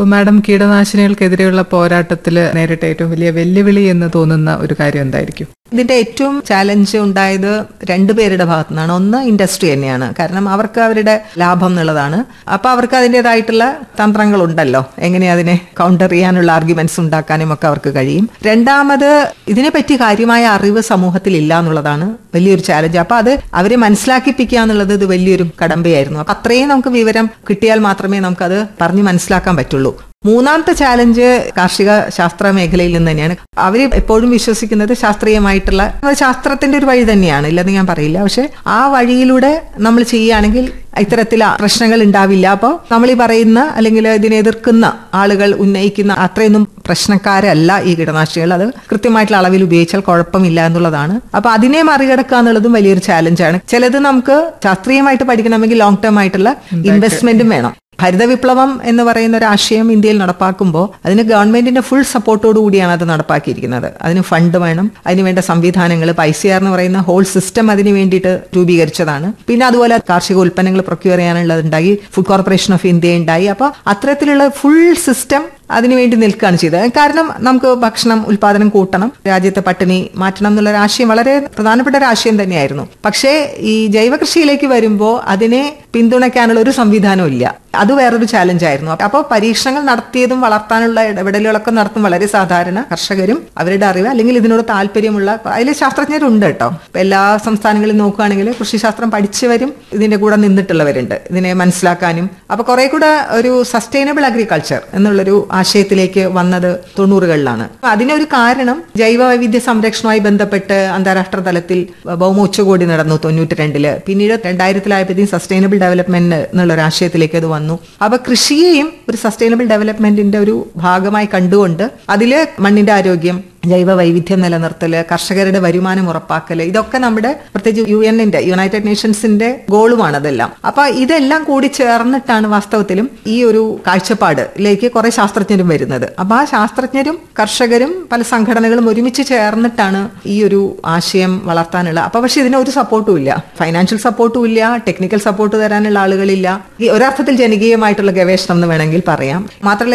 അപ്പോൾ മാഡം കീടനാശിനികൾക്കെതിരെയുള്ള പോരാട്ടത്തിൽ നേരിട്ട ഏറ്റവും വലിയ വെല്ലുവിളി എന്ന് തോന്നുന്ന ഒരു കാര്യം എന്തായിരിക്കും ഇതിന്റെ ഏറ്റവും ചാലഞ്ച് ഉണ്ടായത് രണ്ടുപേരുടെ ഭാഗത്തു നിന്നാണ് ഒന്ന് ഇൻഡസ്ട്രി തന്നെയാണ് കാരണം അവർക്ക് അവരുടെ ലാഭം എന്നുള്ളതാണ് അപ്പൊ അവർക്ക് അതിൻ്റെതായിട്ടുള്ള തന്ത്രങ്ങളുണ്ടല്ലോ എങ്ങനെ അതിനെ കൗണ്ടർ ചെയ്യാനുള്ള ആർഗ്യുമെന്റ്സ് ഉണ്ടാക്കാനും ഒക്കെ അവർക്ക് കഴിയും രണ്ടാമത് ഇതിനെപ്പറ്റി കാര്യമായ അറിവ് സമൂഹത്തിൽ ഇല്ല എന്നുള്ളതാണ് വലിയൊരു ചാലഞ്ച് അപ്പൊ അത് അവരെ മനസ്സിലാക്കിപ്പിക്കുക എന്നുള്ളത് ഇത് വലിയൊരു കടമ്പയായിരുന്നു അപ്പൊ അത്രയും നമുക്ക് വിവരം കിട്ടിയാൽ മാത്രമേ നമുക്കത് പറഞ്ഞ് മനസ്സിലാക്കാൻ പറ്റുള്ളൂ മൂന്നാമത്തെ ചാലഞ്ച് കാർഷിക ശാസ്ത്ര മേഖലയിൽ നിന്ന് തന്നെയാണ് അവർ എപ്പോഴും വിശ്വസിക്കുന്നത് ശാസ്ത്രീയമായിട്ടുള്ള അത് ശാസ്ത്രത്തിന്റെ ഒരു വഴി തന്നെയാണ് ഇല്ലെന്ന് ഞാൻ പറയില്ല പക്ഷെ ആ വഴിയിലൂടെ നമ്മൾ ചെയ്യുകയാണെങ്കിൽ ഇത്തരത്തിൽ പ്രശ്നങ്ങൾ ഉണ്ടാവില്ല അപ്പോൾ നമ്മൾ ഈ പറയുന്ന അല്ലെങ്കിൽ ഇതിനെ എതിർക്കുന്ന ആളുകൾ ഉന്നയിക്കുന്ന അത്രയൊന്നും പ്രശ്നക്കാരല്ല ഈ കീടനാശിനികൾ അത് കൃത്യമായിട്ടുള്ള അളവിൽ ഉപയോഗിച്ചാൽ കുഴപ്പമില്ല എന്നുള്ളതാണ് അപ്പൊ അതിനെ മറികടക്കുക എന്നുള്ളതും വലിയൊരു ചാലഞ്ചാണ് ചിലത് നമുക്ക് ശാസ്ത്രീയമായിട്ട് പഠിക്കണമെങ്കിൽ ലോങ് ടേം ആയിട്ടുള്ള ഇൻവെസ്റ്റ്മെന്റും വേണം ഹരിത വിപ്ലവം എന്ന് പറയുന്ന ഒരു ആശയം ഇന്ത്യയിൽ നടപ്പാക്കുമ്പോൾ അതിന് ഗവൺമെന്റിന്റെ ഫുൾ സപ്പോർട്ടോടു കൂടിയാണ് അത് നടപ്പാക്കിയിരിക്കുന്നത് അതിന് ഫണ്ട് വേണം അതിന് വേണ്ട സംവിധാനങ്ങൾ പൈസ എന്ന് പറയുന്ന ഹോൾ സിസ്റ്റം അതിന് വേണ്ടിയിട്ട് രൂപീകരിച്ചതാണ് പിന്നെ അതുപോലെ കാർഷിക ഉൽപ്പന്നങ്ങൾ പ്രൊക്യൂർ ചെയ്യാനുള്ളത് ഉണ്ടായി ഫുഡ് കോർപ്പറേഷൻ ഓഫ് ഇന്ത്യ ഉണ്ടായി അപ്പോൾ അത്തരത്തിലുള്ള ഫുൾ സിസ്റ്റം അതിനുവേണ്ടി നിൽക്കുകയാണ് ചെയ്തത് കാരണം നമുക്ക് ഭക്ഷണം ഉൽപാദനം കൂട്ടണം രാജ്യത്തെ പട്ടിണി മാറ്റണം എന്നുള്ള ഒരു ആശയം വളരെ പ്രധാനപ്പെട്ട ഒരു ആശയം തന്നെയായിരുന്നു പക്ഷേ ഈ ജൈവ കൃഷിയിലേക്ക് വരുമ്പോൾ അതിനെ പിന്തുണയ്ക്കാനുള്ള ഒരു സംവിധാനവും ഇല്ല അത് വേറൊരു ചാലഞ്ച് ആയിരുന്നു അപ്പോൾ പരീക്ഷണങ്ങൾ നടത്തിയതും വളർത്താനുള്ള ഇടപെടലുകളൊക്കെ നടത്തും വളരെ സാധാരണ കർഷകരും അവരുടെ അറിവ് അല്ലെങ്കിൽ ഇതിനോട് താല്പര്യമുള്ള അതിൽ ശാസ്ത്രജ്ഞരുണ്ട് കേട്ടോ ഇപ്പൊ എല്ലാ സംസ്ഥാനങ്ങളിൽ നോക്കുകയാണെങ്കിൽ കൃഷിശാസ്ത്രം പഠിച്ചവരും ഇതിന്റെ കൂടെ നിന്നിട്ടുള്ളവരുണ്ട് ഇതിനെ മനസ്സിലാക്കാനും അപ്പൊ കുറെ കൂടെ ഒരു സസ്റ്റൈനബിൾ അഗ്രികൾച്ചർ എന്നുള്ളൊരു ആശയത്തിലേക്ക് വന്നത് തൊണ്ണൂറുകളിലാണ് അപ്പൊ അതിനൊരു കാരണം ജൈവ വൈവിധ്യ സംരക്ഷണവുമായി ബന്ധപ്പെട്ട് അന്താരാഷ്ട്ര തലത്തിൽ ഭൗമ ഉച്ചകോടി നടന്നു തൊണ്ണൂറ്റി രണ്ടില് പിന്നീട് രണ്ടായിരത്തിലായപ്പോഴത്തേക്കും സസ്റ്റൈനബിൾ ഡെവലപ്മെന്റ് എന്നുള്ള ഒരു ആശയത്തിലേക്ക് അത് വന്നു അപ്പൊ കൃഷിയെയും ഒരു സസ്റ്റൈനബിൾ ഡെവലപ്മെന്റിന്റെ ഒരു ഭാഗമായി കണ്ടുകൊണ്ട് അതില് മണ്ണിന്റെ ആരോഗ്യം ജൈവ വൈവിധ്യം നിലനിർത്തല് കർഷകരുടെ വരുമാനം ഉറപ്പാക്കല് ഇതൊക്കെ നമ്മുടെ പ്രത്യേകിച്ച് യു എന്നിന്റെ യുണൈറ്റഡ് നേഷൻസിന്റെ ഗോളുമാണ് അതെല്ലാം അപ്പൊ ഇതെല്ലാം കൂടി ചേർന്നിട്ടാണ് വാസ്തവത്തിലും ഈ ഒരു കാഴ്ചപ്പാടിലേക്ക് കുറെ ശാസ്ത്രജ്ഞരും വരുന്നത് അപ്പൊ ആ ശാസ്ത്രജ്ഞരും കർഷകരും പല സംഘടനകളും ഒരുമിച്ച് ചേർന്നിട്ടാണ് ഈ ഒരു ആശയം വളർത്താനുള്ള അപ്പൊ പക്ഷെ ഇതിന് ഒരു സപ്പോർട്ടും ഇല്ല ഫൈനാൻഷ്യൽ സപ്പോർട്ടും ഇല്ല ടെക്നിക്കൽ സപ്പോർട്ട് തരാനുള്ള ആളുകളില്ല ഈ ഒരർത്ഥത്തിൽ ജനകീയമായിട്ടുള്ള ഗവേഷണം എന്ന് വേണമെങ്കിൽ പറയാം മാത്രമല്ല